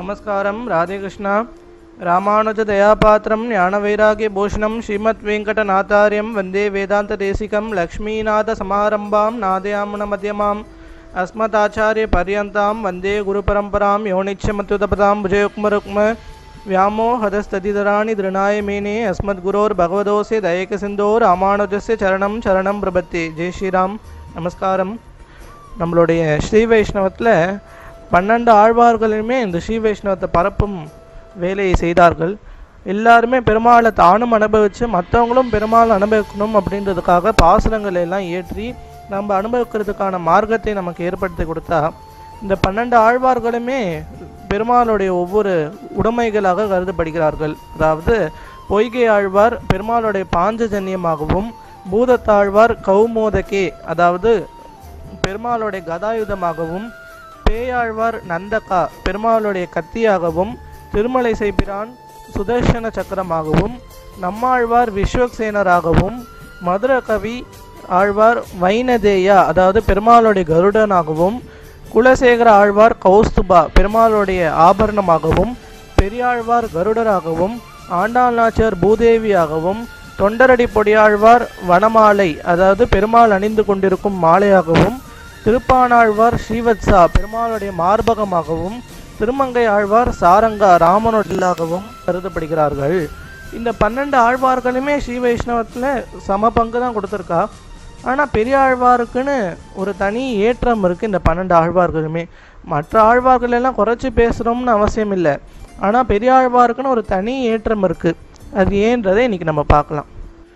நமஸ்காரம் ராதே கிருஷ்ணா ராமானுஜ தயாபாத்திரம் ஞானவைராகியபூஷணம் ஸ்ரீமத் வெங்கடநாதாரியம் வந்தே வேதாந்த தேசிகம் லக்ஷ்மீநாத சமாரம்பாம் நாதயாமுன மத்தியமாம் அஸ்மதாச்சாரிய பர்யந்தாம் வந்தே குருபரம்பராம் யோனிச்சமத்யுதபதாம் புஜயுக்மருக்ம व्यामोहदस्तदितराणि दृणाय मेने अस्मद्गुरोर्भगवदोऽस्य दयकसिन्धो ராமானுஜஸ்ய சரணம் சரணம் பிரபத்தி ஜெய் ஸ்ரீராம் நமஸ்காரம் நம்மளுடைய ஸ்ரீ வைஷ்ணவத்தில் பன்னெண்டு ஆழ்வார்களுமே இந்த ஸ்ரீ வைஷ்ணவத்தை பரப்பும் வேலையை செய்தார்கள் எல்லாருமே பெருமாளை தானும் அனுபவித்து மற்றவங்களும் பெருமாள் அனுபவிக்கணும் அப்படின்றதுக்காக பாசுரங்களை எல்லாம் ஏற்றி நம்ம அனுபவிக்கிறதுக்கான மார்க்கத்தை நமக்கு ஏற்படுத்தி கொடுத்தா இந்த பன்னெண்டு ஆழ்வார்களுமே பெருமாளுடைய ஒவ்வொரு உடைமைகளாக கருதப்படுகிறார்கள் அதாவது பொய்கை ஆழ்வார் பெருமாளுடைய பாஞ்சஜன்யமாகவும் பூதத்தாழ்வார் கௌமோதகே அதாவது பெருமாளுடைய கதாயுதமாகவும் பேயாழ்வார் நந்தகா பெருமாளுடைய கத்தியாகவும் திருமலை செய்பிரான் சுதர்சன சக்கரமாகவும் நம்மாழ்வார் விஸ்வக்சேனராகவும் மதுரகவி ஆழ்வார் வைனதேயா அதாவது பெருமாளுடைய கருடனாகவும் குலசேகர ஆழ்வார் கௌஸ்துபா பெருமாளுடைய ஆபரணமாகவும் பெரியாழ்வார் கருடராகவும் ஆண்டாள்நாச்சியார் பூதேவியாகவும் தொண்டரடி பொடியாழ்வார் வனமாலை அதாவது பெருமாள் அணிந்து கொண்டிருக்கும் மாலையாகவும் திருப்பானாழ்வார் ஸ்ரீவத்சா பெருமாளுடைய மார்பகமாகவும் திருமங்கை ஆழ்வார் சாரங்கா ராமனொடிலாகவும் கருதப்படுகிறார்கள் இந்த பன்னெண்டு ஆழ்வார்களுமே ஸ்ரீ வைஷ்ணவத்தில் சம பங்கு தான் கொடுத்துருக்கா ஆனால் பெரிய ஆழ்வாருக்குன்னு ஒரு தனி ஏற்றம் இருக்குது இந்த பன்னெண்டு ஆழ்வார்களுமே மற்ற ஆழ்வார்கள் எல்லாம் குறைச்சி பேசுகிறோம்னு அவசியம் இல்லை ஆனால் பெரிய ஆழ்வாருக்குன்னு ஒரு தனி ஏற்றம் இருக்குது அது ஏன்றதை இன்றைக்கி நம்ம பார்க்கலாம்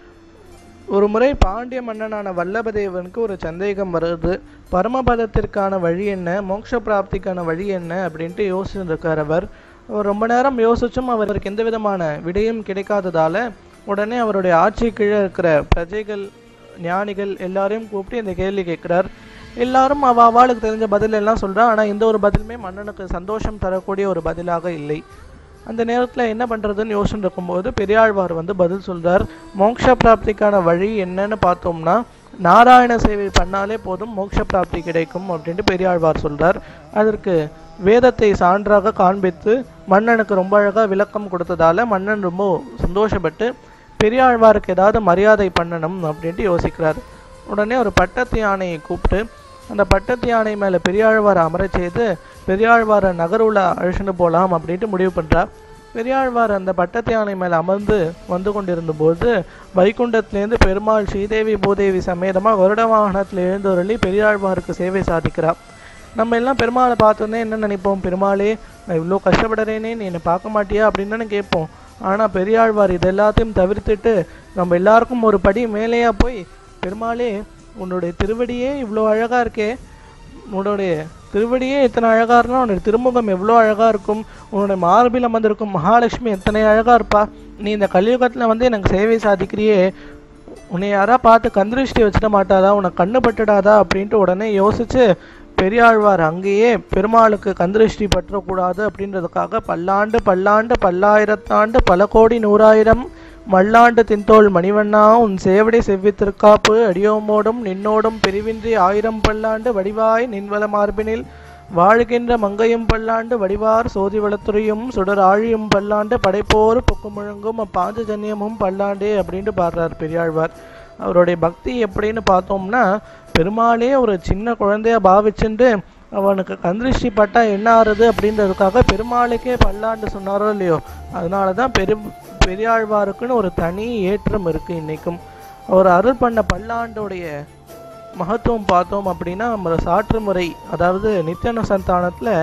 ஒரு முறை பாண்டிய மன்னனான வல்லபதேவனுக்கு ஒரு சந்தேகம் வருது பரமபதத்திற்கான வழி என்ன மோட்ச பிராப்திக்கான வழி என்ன அப்படின்ட்டு யோசிச்சுருக்கார் அவர் அவர் ரொம்ப நேரம் யோசிச்சும் அவருக்கு எந்த விதமான விடையும் கிடைக்காததால உடனே அவருடைய ஆட்சி கீழே இருக்கிற பிரஜைகள் ஞானிகள் எல்லாரையும் கூப்பிட்டு இந்த கேள்வி கேட்குறார் எல்லாரும் அவ அவளுக்கு தெரிஞ்ச பதில் எல்லாம் சொல்றா ஆனால் எந்த ஒரு பதிலுமே மன்னனுக்கு சந்தோஷம் தரக்கூடிய ஒரு பதிலாக இல்லை அந்த நேரத்தில் என்ன பண்ணுறதுன்னு யோசனை இருக்கும்போது பெரியாழ்வார் வந்து பதில் சொல்றார் மோட்ச பிராப்திக்கான வழி என்னன்னு பார்த்தோம்னா நாராயண சேவை பண்ணாலே போதும் மோட்ச பிராப்தி கிடைக்கும் அப்படின்ட்டு பெரியாழ்வார் சொல்றார் அதற்கு வேதத்தை சான்றாக காண்பித்து மன்னனுக்கு ரொம்ப அழகாக விளக்கம் கொடுத்ததால மன்னன் ரொம்ப சந்தோஷப்பட்டு பெரியாழ்வாருக்கு ஏதாவது மரியாதை பண்ணணும் அப்படின்ட்டு யோசிக்கிறார் உடனே ஒரு பட்டத்து யானையை கூப்பிட்டு அந்த பட்டத்து யானை மேலே பெரியாழ்வாரை அமரச் செய்து பெரியாழ்வாரை நகருல அழிச்சுட்டு போகலாம் அப்படின்ட்டு முடிவு பண்ணுறார் பெரியாழ்வார் அந்த பட்டத்து யானை மேலே அமர்ந்து வந்து கொண்டிருந்தபோது வைகுண்டத்திலேருந்து பெருமாள் ஸ்ரீதேவி பூதேவி சமேதமாக வருட வாகனத்தில் எழுந்தொருளி பெரியாழ்வாருக்கு சேவை சாதிக்கிறார் நம்ம எல்லாம் பெருமாளை பார்த்தோன்னே என்ன நினைப்போம் பெருமாளே நான் இவ்வளோ கஷ்டப்படுறேனே நீ என்னை பார்க்க மாட்டியா அப்படின்னு தானே கேட்போம் ஆனால் பெரியாழ்வார் இது எல்லாத்தையும் தவிர்த்துட்டு நம்ம எல்லாருக்கும் ஒரு படி மேலேயா போய் பெருமாளே உன்னுடைய திருவடியே இவ்வளோ அழகாக இருக்கே உன்னுடைய திருவடியே இத்தனை அழகாக இருந்தால் உன்னுடைய திருமுகம் எவ்வளோ அழகாக இருக்கும் உன்னுடைய மார்பில் அமர்ந்திருக்கும் மகாலட்சுமி எத்தனை அழகாக இருப்பா நீ இந்த கலியுகத்தில் வந்து எனக்கு சேவை சாதிக்கிறியே உன்னை யாரா பார்த்து கந்திருஷ்டி வச்சிட மாட்டாதா உனக்கு கண்ணு பட்டுடாதா அப்படின்ட்டு உடனே யோசிச்சு பெரியாழ்வார் அங்கேயே பெருமாளுக்கு கந்திருஷ்டி பற்றக்கூடாது அப்படின்றதுக்காக பல்லாண்டு பல்லாண்டு பல்லாயிரத்தாண்டு பல கோடி நூறாயிரம் மல்லாண்டு தின்தோள் மணிவண்ணா உன் சேவடி செவ்வித்திருக்காப்பு அடியோமோடும் நின்னோடும் பிரிவின்றி ஆயிரம் பல்லாண்டு வடிவாய் நின்வல மார்பினில் வாழ்கின்ற மங்கையும் பல்லாண்டு வடிவார் சோதி வளத்துறையும் சுடர் ஆழியும் பல்லாண்டு படைப்போர் பொக்கு முழங்கும் அப்பாஞ்சஜன்யமும் பல்லாண்டே அப்படின்ட்டு பாடுறார் பெரியாழ்வார் அவருடைய பக்தி எப்படின்னு பார்த்தோம்னா பெருமாளே ஒரு சின்ன குழந்தைய பாவிச்சுட்டு அவனுக்கு கந்திருஷ்டி பட்டா என்ன ஆறுது அப்படின்றதுக்காக பெருமாளுக்கே பல்லாண்டு சொன்னாரோ இல்லையோ அதனால தான் பெரு பெரியாழ்வாருக்குன்னு ஒரு தனி ஏற்றம் இருக்குது இன்றைக்கும் அவர் அருள் பண்ண பல்லாண்டுடைய மகத்துவம் பார்த்தோம் அப்படின்னா நம்ம சாற்று முறை அதாவது நித்தியன சந்தானத்தில்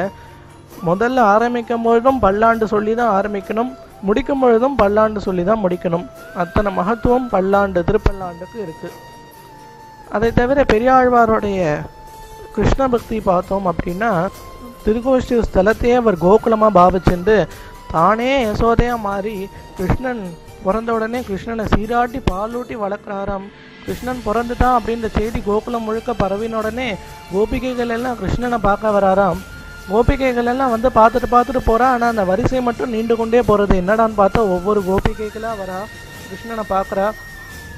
முதல்ல ஆரம்பிக்கும் பொழுதும் பல்லாண்டு சொல்லி தான் ஆரம்பிக்கணும் முடிக்கும் பொழுதும் பல்லாண்டு சொல்லி தான் முடிக்கணும் அத்தனை மகத்துவம் பல்லாண்டு திருப்பல்லாண்டுக்கு இருக்குது அதை தவிர பெரியாழ்வாருடைய கிருஷ்ண பக்தி பார்த்தோம் அப்படின்னா திருகோஷ்டி ஸ்தலத்தையே அவர் கோகுலமாக பாவிச்சுண்டு தானே யசோதையாக மாறி கிருஷ்ணன் பிறந்த உடனே கிருஷ்ணனை சீராட்டி பாலூட்டி வளர்க்குறாராம் கிருஷ்ணன் பிறந்துட்டான் அப்படின்ற செய்தி கோகுலம் முழுக்க பரவின உடனே கோபிகைகள் எல்லாம் கிருஷ்ணனை பார்க்க வராராம் கோபிகைகள் எல்லாம் வந்து பார்த்துட்டு பார்த்துட்டு போறா ஆனால் அந்த வரிசை மட்டும் நீண்டு கொண்டே போகிறது என்னடான்னு பார்த்தா ஒவ்வொரு கோபிகைகளாக வரா கிருஷ்ணனை பார்க்குறா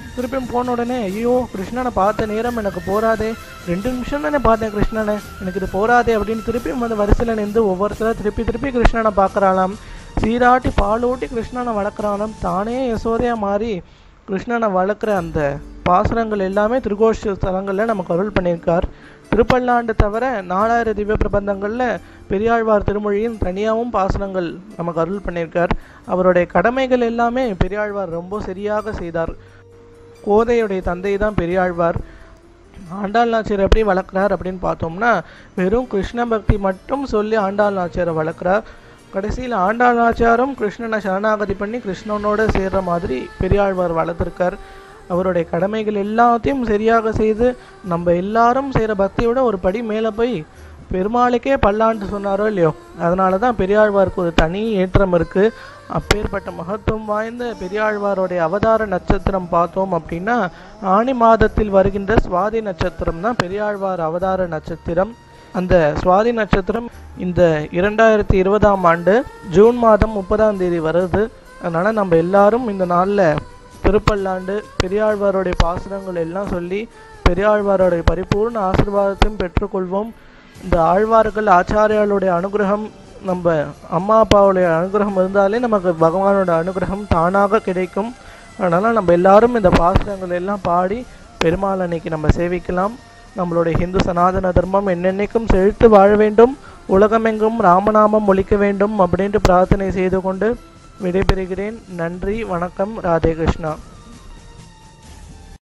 திருப்பியும் போன உடனே ஐயோ கிருஷ்ணனை பார்த்த நேரம் எனக்கு போராதே ரெண்டு நிமிஷம் தானே பார்த்தேன் கிருஷ்ணனை எனக்கு இது போராதே அப்படின்னு திருப்பியும் வந்து வரிசையில் நின்று ஒவ்வொருத்தர திருப்பி திருப்பி கிருஷ்ணனை பார்க்கறாளாம் சீராட்டி பாலூட்டி கிருஷ்ணனை வளர்க்குறானாம் தானே யசோதையா மாறி கிருஷ்ணனை வளர்க்குற அந்த பாசுரங்கள் எல்லாமே திருகோஷ ஸ்தலங்களில் நமக்கு அருள் பண்ணியிருக்கார் திருப்பல்லாண்டு தவிர நாலாயிரம் திவ்ய பிரபந்தங்களில் பெரியாழ்வார் திருமொழியின் தனியாகவும் பாசுரங்கள் நமக்கு அருள் பண்ணியிருக்கார் அவருடைய கடமைகள் எல்லாமே பெரியாழ்வார் ரொம்ப சரியாக செய்தார் கோதையுடைய தந்தை தான் பெரியாழ்வார் ஆண்டாள் நாச்சியார் எப்படி வளர்க்குறார் அப்படின்னு பார்த்தோம்னா வெறும் கிருஷ்ண பக்தி மட்டும் சொல்லி ஆண்டாள் நாச்சியாரை வளர்க்குறார் கடைசியில் ஆண்டாள் நாச்சியாரும் கிருஷ்ணனை சரணாகதி பண்ணி கிருஷ்ணனோட சேர்ற மாதிரி பெரியாழ்வார் வளர்த்துருக்கார் அவருடைய கடமைகள் எல்லாத்தையும் சரியாக செய்து நம்ம எல்லாரும் செய்கிற பக்தியோட ஒரு படி மேலே போய் பெருமாளுக்கே பல்லாண்டு சொன்னாரோ இல்லையோ அதனால தான் பெரியாழ்வாருக்கு ஒரு தனி ஏற்றம் இருக்குது அப்பேற்பட்ட மகத்துவம் வாய்ந்த பெரியாழ்வாருடைய அவதார நட்சத்திரம் பார்த்தோம் அப்படின்னா ஆனி மாதத்தில் வருகின்ற சுவாதி நட்சத்திரம் தான் பெரியாழ்வார் அவதார நட்சத்திரம் அந்த சுவாதி நட்சத்திரம் இந்த இரண்டாயிரத்தி இருபதாம் ஆண்டு ஜூன் மாதம் முப்பதாம் தேதி வருது அதனால் நம்ம எல்லாரும் இந்த நாளில் திருப்பல்லாண்டு பெரியாழ்வாருடைய பாசுரங்கள் எல்லாம் சொல்லி பெரியாழ்வாருடைய பரிபூர்ண ஆசீர்வாதத்தையும் பெற்றுக்கொள்வோம் இந்த ஆழ்வார்கள் ஆச்சாரியாளுடைய அனுகிரகம் நம்ம அம்மா அப்பாவுடைய அனுகிரகம் இருந்தாலே நமக்கு பகவானோட அனுகிரகம் தானாக கிடைக்கும் அதனால் நம்ம எல்லாரும் இந்த பாசுரங்கள் எல்லாம் பாடி பெருமாள் அன்னைக்கு நம்ம சேவிக்கலாம் நம்மளுடைய ஹிந்து சனாதன தர்மம் என்னென்னைக்கும் செழித்து வாழ வேண்டும் உலகமெங்கும் ராமநாமம் ஒழிக்க வேண்டும் அப்படின்ட்டு பிரார்த்தனை செய்து கொண்டு விடைபெறுகிறேன் நன்றி வணக்கம் ராதே கிருஷ்ணா